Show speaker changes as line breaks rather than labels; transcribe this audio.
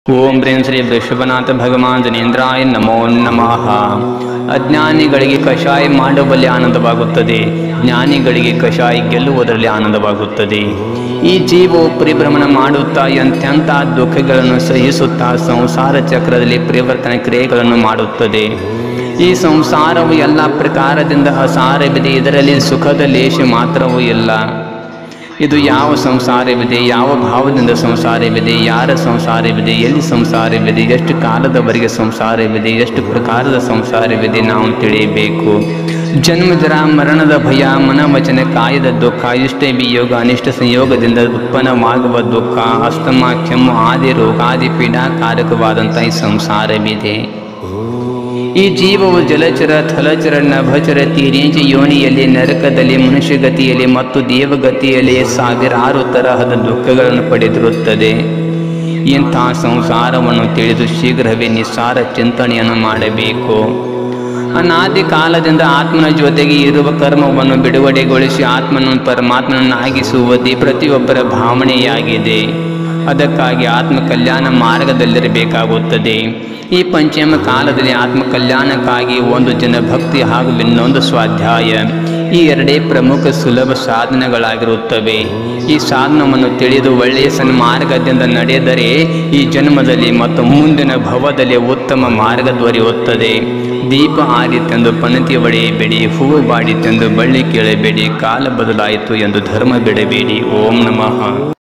ಓಂ ಬ್ರೀಂ ಶ್ರೀ ವೃಷಭನಾಥ ಭಗವಾನ್ ಜನೇಂದ್ರಾಯ ನಮೋ ನಮಃ ಅಜ್ಞಾನಿಗಳಿಗೆ ಕಷಾಯ ಮಾಡುವಲ್ಲಿ ಆನಂದವಾಗುತ್ತದೆ ಜ್ಞಾನಿಗಳಿಗೆ ಕಷಾಯ ಗೆಲ್ಲುವುದರಲ್ಲಿ ಆನಂದವಾಗುತ್ತದೆ ಈ ಜೀವವು ಪರಿಭ್ರಮಣ ಮಾಡುತ್ತಾ ಎಂತೆಂಥ ದುಃಖಗಳನ್ನು ಸಹಿಸುತ್ತಾ ಸಂಸಾರ ಚಕ್ರದಲ್ಲಿ ಪರಿವರ್ತನೆ ಕ್ರಿಯೆಗಳನ್ನು ಮಾಡುತ್ತದೆ ಈ ಸಂಸಾರವು ಎಲ್ಲ ಪ್ರಕಾರದಿಂದ ಅಸಾರವಿದೆ ಇದರಲ್ಲಿ ಸುಖದ ಲೇಷ ಮಾತ್ರವೂ ಇಲ್ಲ ಇದು ಯಾವ ಸಂಸಾರವಿದೆ ಯಾವ ಭಾವದಿಂದ ಸಂಸಾರವಿದೆ ಯಾರ ಸಂಸಾರವಿದೆ ಎಲ್ಲಿ ಸಂಸಾರವಿದೆ ಎಷ್ಟು ಕಾಲದವರೆಗೆ ಸಂಸಾರವಿದೆ ಎಷ್ಟು ಪ್ರಕಾರದ ಸಂಸಾರವಿದೆ ನಾವು ತಿಳಿಯಬೇಕು ಜನ್ಮ ಜರ ಮರಣದ ಭಯ ಮನವಚನ ಕಾಯದ ದುಃಖ ಇಷ್ಟ ವಿಯೋಗ ಅನಿಷ್ಟ ಸಂಯೋಗದಿಂದ ಉತ್ಪನ್ನವಾಗುವ ದುಃಖ ಅಸ್ತಮ ಕೆಮ್ಮು ಆದಿ ರೋಗ ಆದಿ ಪೀಡಾಕಾರಕವಾದಂಥ ಈ ಸಂಸಾರವಿದೆ ಈ ಜೀವವು ಜಲಚರ ಥಲಚರ ನಭಚರ ತೀರೇಂಜ ಯೋನಿಯಲ್ಲಿ ನರಕದಲ್ಲಿ ಮನುಷ್ಯಗತಿಯಲ್ಲಿ ಮತ್ತು ದೇವಗತಿಯಲ್ಲಿ ಸಾವಿರಾರು ತರಹದ ದುಃಖಗಳನ್ನು ಪಡೆದಿರುತ್ತದೆ ಇಂಥ ಸಂಸಾರವನ್ನು ತಿಳಿದು ಶೀಘ್ರವೇ ನಿಸ್ಸಾರ ಚಿಂತನೆಯನ್ನು ಮಾಡಬೇಕು ಅನಾದಿ ಕಾಲದಿಂದ ಆತ್ಮನ ಜೊತೆಗೆ ಇರುವ ಕರ್ಮವನ್ನು ಬಿಡುಗಡೆಗೊಳಿಸಿ ಆತ್ಮನನ್ನು ಪರಮಾತ್ಮನನ್ನಾಗಿಸುವುದೇ ಪ್ರತಿಯೊಬ್ಬರ ಭಾವನೆಯಾಗಿದೆ ಅದಕ್ಕಾಗಿ ಆತ್ಮ ಕಲ್ಯಾಣ ಮಾರ್ಗದಲ್ಲಿರಬೇಕಾಗುತ್ತದೆ ಈ ಪಂಚಮ ಕಾಲದಲ್ಲಿ ಆತ್ಮ ಕಲ್ಯಾಣಕ್ಕಾಗಿ ಒಂದು ಜನ ಭಕ್ತಿ ಹಾಗೂ ಇನ್ನೊಂದು ಸ್ವಾಧ್ಯಾಯ ಈ ಎರಡೇ ಪ್ರಮುಖ ಸುಲಭ ಸಾಧನಗಳಾಗಿರುತ್ತವೆ ಈ ಸಾಧನವನ್ನು ತಿಳಿದು ಒಳ್ಳೆಯ ಸನ್ಮಾರ್ಗದಿಂದ ನಡೆದರೆ ಈ ಜನ್ಮದಲ್ಲಿ ಮತ್ತು ಮುಂದಿನ ಭವದಲ್ಲಿ ಉತ್ತಮ ಮಾರ್ಗ ದೊರೆಯುತ್ತದೆ ದೀಪ ಆರಿತೆಂದು ಪಣತಿ ಒಡೆಯಬೇಡಿ ಹೂವು ಬಾಡಿತೆಂದು ಬಳ್ಳಿ ಕೇಳಬೇಡಿ ಕಾಲ ಬದಲಾಯಿತು ಎಂದು ಧರ್ಮ ಬಿಡಬೇಡಿ ಓಂ ನಮಃ